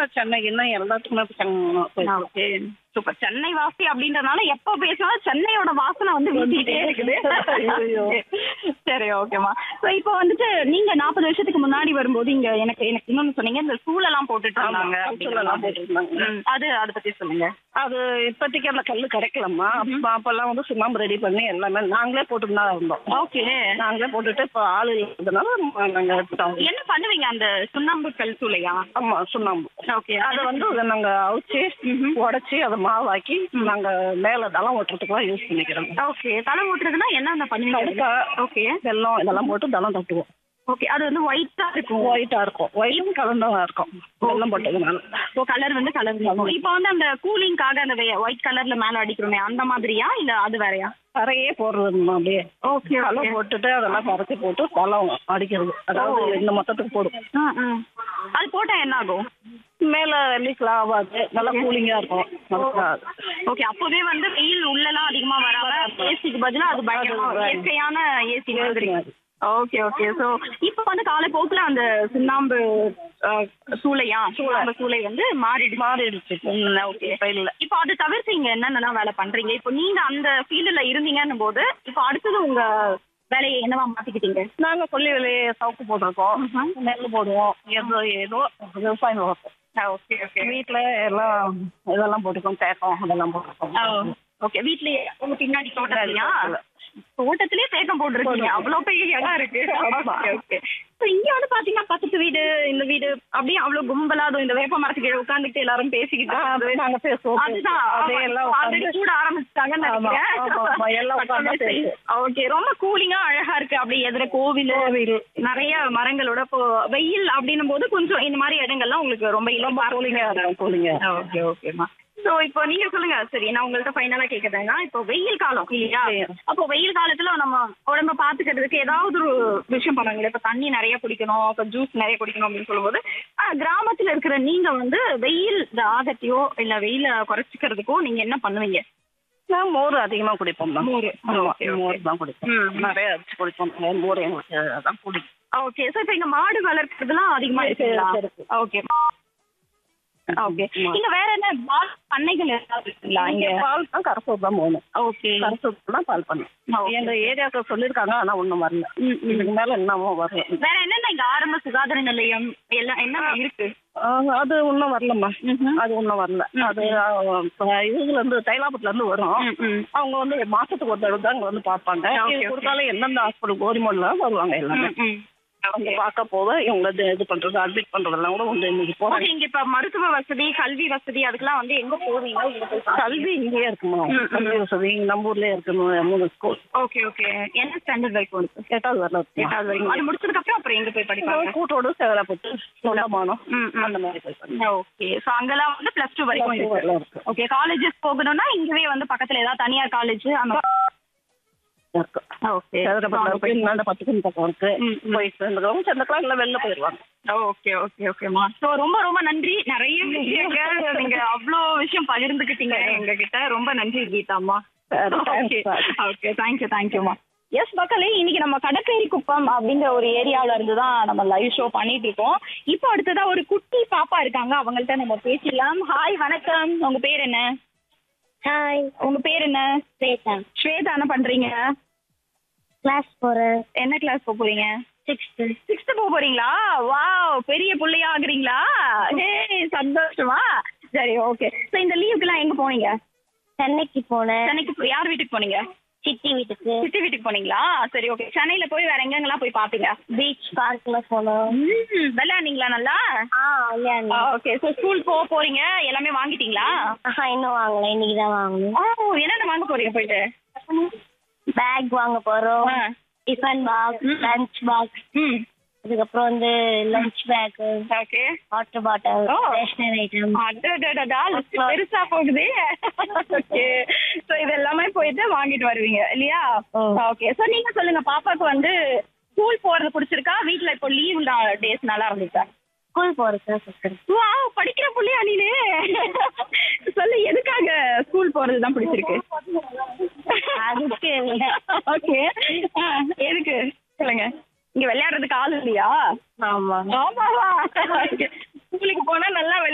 சென்னை இன்னும் எல்லாத்துக்குமே Chennai okay super Chennai வாசி அப்படின்றதுனால எப்போ பேசினாலும் சென்னையோட வாசனை வந்து வீசிக்கிட்டே இருக்குது ஐயையோ. சரி ஓகேம்மா ஸோ இப்போ வந்துட்டு நீங்க நாற்பது வருஷத்துக்கு முன்னாடி வரும்போது இங்க எனக்கு எனக்கு இன்னொன்னு சொன்னீங்க இந்த சூழலாம் போட்டுட்டு ஆமா, இருந்தாங்க சூழலாம் போட்டுருந்தாங்க. ம், அது அதை பத்தி சொல்லுங்க அது இப்போதைக்கு அந்த கல் கிடைக்கலம்மா அப்ப அப்பெல்லாம் வந்து சுண்ணாம்பு ரெடி பண்ணி எல்லாமே நாங்களே போட்டுட்டு தான் இருந்தோம் ஓகே நாங்களே போட்டுட்டு இப்போ ஆள் இல்லாததுனால நாங்க எடுத்துட்டோம் என்ன பண்ணுவீங்க அந்த சுண்ணாம்பு கல் சூளையா ஆமா சுண்ணாம்பு ஓகே அதை வந்து அதை நாங்க அவிச்சு உடைச்சி அதை மாவாக்கி நாங்க மேல தளம் ஓட்டுறதுக்குலாம் யூஸ் பண்ணிக்கிறோம் ஓகே தலை ஊட்டுறதுன்னா என்ன பண்ணுவீங்க கடுக்கா ஓகே வெல்லம் இதெல்லாம் போட்டு தளம் தட்டுவோம் ஓகே அது வந்து ஒயிட்டா இருக்கும் ஒயிட்டா இருக்கும் ஒயிட்டும் கலந்ததா இருக்கும் வெல்லம் போட்டதுனால ஓ கலர் வந்து கலர் இப்போ வந்து அந்த கூலிங்காக அந்த ஒயிட் கலர்ல மேல அடிக்கிறோமே அந்த மாதிரியா இல்ல அது வேறயா கரையே போடுறதுமா அப்படியே ஓகே களம் போட்டுட்டு அதெல்லாம் கரைச்சி போட்டு தளம் அடிக்கிறது அதாவது இந்த மொத்தத்துக்கு போடும் அது போட்டா என்ன ஆகும் மேல லீக் ஆகாது நல்லா கூலிங்கா இருக்கும் நல்லா ஓகே அப்போவே வந்து வெயில் உள்ளலாம் அதிகமா வராம ஏசிக்கு பதிலா அது பயங்கரமா இயற்கையான ஏசி மாதிரி ஓகே ஓகே சோ இப்போ வந்து காலப்போக்குல அந்த சுண்ணாம்பு அஹ், சூளையா சுண்ணாம்பு சூளை வந்து மாறிடுச்சு மாறிடுச்சு ஓகே இப்ப இல்ல இப்போ அதை தவிர்த்து இங்க என்னென்னலாம் வேலை பண்றீங்க இப்போ நீங்க அந்த ஃபீல்டுல இருந்தீங்கன்னும் போது இப்போ அடுத்தது உங்க வேலையை என்னவா மாத்திக்கிட்டீங்க நாங்க கொல்லி வெளியே சவுக்கு போட்டிருக்கோம் நெல் போடுவோம் ஏதோ ஏதோ விவசாயம் வளர்ப்போம் ஓகே ஓகே வீட்டுல எல்லாம் இதெல்லாம் போட்டுக்கோம் தேக்கம் அதெல்லாம் போட்டுக்கோம் ஓகே வீட்லயே உங்க பின்னாடி தோட்டத்துலயா தோட்டத்திலேயே தேக்கம் போட்டுருக்கீங்க அவ்வளவு பெரிய இடம் இருக்கு ஓகே ஓகே So, இங்க வந்து பாத்தீங்கன்னா பக்கத்து வீடு இந்த வீடு அப்படியே அவ்வளவு கும்பலா அதுவும் இந்த வேப்ப மரத்துக்கு கீழே உட்கார்ந்துட்டு எல்லாரும் பேசிக்கிட்டு அது நாங்க பேசுவோம் அதுதான் அதே எல்லாம் ஆல்ரெடி உட்கார்ந்து கூட ஆரம்பிச்சிட்டாங்கன்னு ஆமா, ஆமா, ஆமா, எல்லாம் உட்கார்ந்து நினைக்கிறேன் ஓகே ரொம்ப கூலிங்கா அழகா இருக்கு அப்படியே எதிர கோவில் நிறைய மரங்களோட இப்போ வெயில் அப்படின்னும் போது கொஞ்சம் இந்த மாதிரி இடங்கள்லாம் உங்களுக்கு ரொம்ப இலவா கூலிங்கா இருக்கும் கூலிங்கா ஓகே ஓகேம்மா சோ இப்போ நீங்க சொல்லுங்க சரி நான் உங்கள்ட்ட ஃபைனலா கேக்குறேன்னா இப்போ வெயில் காலம் இல்லையா அப்போ வெயில் காலத்துல நம்ம உடம்ப பாத்துக்கிறதுக்கு ஏதாவது ஒரு விஷயம் பண்ணுவாங்க இப்ப தண்ணி நிறைய குடிக்கணும் இப்ப ஜூஸ் நிறைய குடிக்கணும் அப்படின்னு சொல்லும்போது ஆஹ், கிராமத்துல இருக்கிற நீங்க வந்து வெயில் ஆகத்தையோ இல்ல வெயில குறைச்சிக்கிறதுக்கோ நீங்க என்ன பண்ணுவீங்க நான் மோர் அதிகமா குடிப்போம் தான் மோர். ஆமா, Okay, okay. மோர் தான் குடிப்போம் ம். நிறைய அடிச்சு குடிப்போம் மோர் எங்களுக்கு அதான் பிடிக்கும் ஓகே சோ இப்போ இங்க மாடு வளர்க்கறதுலாம் அதிகமா இருக்கு, இருக்குங்களா இருக்கு. ஓகே ஓகே இங்க வேற என்ன பால் பண்ணைகள் ஏதாவது இருக்குங்களா இங்க இங்க பால் தான் கரசூர் தான் போகணும் ஓகே கரசூர் தான் பால் பண்ணும் Okay. எங்க ஏரியாவுக்கு சொல்லிருக்காங்க ஆனா ஒண்ணும் வரல இதுக்கு மேல என்னமோ வரல வேற என்னென்ன இங்க ஆரம்ப சுகாதார நிலையம் எல்லாம் என்ன இருக்கு ஆஹ், அது ஒன்றும் வரலம்மா அது ஒன்றும் வரல அது ஆஹ், இப்ப இதுல இருந்து தைலாபுரத்துல இருந்து வரும் அவங்க வந்து மாசத்துக்கு ஒரு தடவை தான் இங்க வந்து பார்ப்பாங்க Okay, இது okay. கொடுத்தாலும் எந்தெந்த ஹாஸ்பிட்டல் கோரிமோட்ல வருவாங்க எல்லாமே அவங்க பார்க்க போக இவங்க இது இது பண்றது அட்மிட் பண்றதெல்லாம் கூட உண்டு இன்னைக்கு போறாங்க ஓகே இங்க இப்ப மருத்துவ வசதி கல்வி வசதி அதுக்கெல்லாம் வந்து எங்க போவீங்க இங்க போய் பாருங்க. கல்வி இங்கேயே இருக்குமா ம், ம். கல்வி வசதி இங்க நம்ம ஊர்லயே இருக்கணும் மூணு ஸ்கூல் ஓகே ஓகே என்ன ஸ்டாண்டர்ட் வரைக்கும் இருக்கு எட்டாவது வரல எட்டாவது வரைக்கும் அது முடிச்சதுக்கு அப்புறம் அப்புறம் எங்க போய் படிப்பாங்க கூட்டோடு சேகரப்பட்டு சொந்தமானம் ம், ம். அந்த மாதிரி போய் பண்ணுங்க ஓகே சோ அங்கெல்லாம் வந்து பிளஸ் டூ வரைக்கும் Plus two இருக்கு வரலாம் இருக்கு. ஓகே காலேஜஸ் போகணும்னா இங்கவே வந்து பக்கத்துல ஏதாவது தனியார் காலேஜ் அந்த இருக்கு ஓகே சேகரப்பட்டில் இருக்கு இந்தாண்ட பத்துக்கு பக்கம் இருக்கு ம், ம். போய் சேர்ந்துக்கிறவங்க சேர்ந்துக்கலாம் இல்லை வெளில போயிடுவாங்க ஓகே ஓகே ஓகேமா ஸோ ரொம்ப ரொம்ப நன்றி நிறைய விஷயங்கள் நீங்க அவ்வளோ விஷயம் பகிர்ந்துக்கிட்டீங்க எங்ககிட்ட ரொம்ப நன்றி கீதாம்மா சரி, thanks, okay sir. Okay thank you தேங்க்யூமா எஸ் மக்களே இன்னைக்கு நம்ம கடப்பேரி குப்பம் அப்படிங்கிற ஒரு ஏரியாவுல இருந்து தான் நம்ம லைவ் ஷோ பண்ணிட்டு இருக்கோம் இப்போ அடுத்ததா ஒரு குட்டி பாப்பா இருக்காங்க அவங்கள்ட்ட நம்ம பேசிடலாம் ஹாய் வணக்கம் உங்க பேர் என்ன ஹாய் உங்க பேர் என்ன ஸ்வேதா ஸ்வேதா என்ன பண்றீங்க கிளாஸ் போறேன் என்ன கிளாஸ் போக போறீங்க சிக்ஸ்த்து சிக்ஸ்த் போக போறீங்களா வாவ் பெரிய புள்ளையா ஆகுறீங்களா ஏய் சந்தோஷமா சரி ஓகே ஸோ இந்த லீவுக்குலாம் எங்க போனீங்க சென்னைக்கு போனேன் சென்னைக்கு போய் யார் வீட்டுக்கு போனீங்க சித்தி வீட்டுக்கு சித்தி வீட்டுக்கு போனீங்களா சரி ஓகே சென்னையில போய் வேற எங்கெங்கெல்லாம் போய் பாப்பீங்க பீச் பார்க்ல போனோம் ம், விளையாடுனீங்களா நல்லா ஆ விளையாடணும் ஓகே ஸோ ஸ்கூல் போக போறீங்க எல்லாமே வாங்கிட்டீங்களா ஆஹா இன்னும் வாங்கல இன்னைக்கு தான் வாங்கணும் ஓ என்னென்ன வாங்க போறீங்க போயிட்டு பேக் வாங்க போறோம் ஆ. டிஃபன் பாக்ஸ் ம். லஞ்ச் பாக்ஸ் ம் அதுக்கப்புறம் வந்து lunch bag okay water bottle ஓ. ஸ்டேஷனரி ஐட்டம் அடடடடா, list பெருசா போகுது ஓகே சோ இது எல்லாமே போயிட்டு வாங்கிட்டு வருவீங்க இல்லையா ஓ. ஓகே சோ நீங்க சொல்லுங்க பாப்பாக்கு வந்து ஸ்கூல் போறது பிடிச்சிருக்கா வீட்ல இப்போ லீவ் டேஸ் நல்லா இருந்துச்சா ஸ்கூல் போறதுக்கு வா படிக்கிற புள்ளையா நீனு சொல்லு எதுக்காக ஸ்கூல் போறது தான் பிடிச்சிருக்கு அதுக்கு இல்ல. ஓகே எதுக்கு சொல்லுங்க இங்க விளையாடுறதுக்கு ஆள் இல்லையா ஆமா ஆமாவா ஸ்கூலுக்கு போனா நல்லா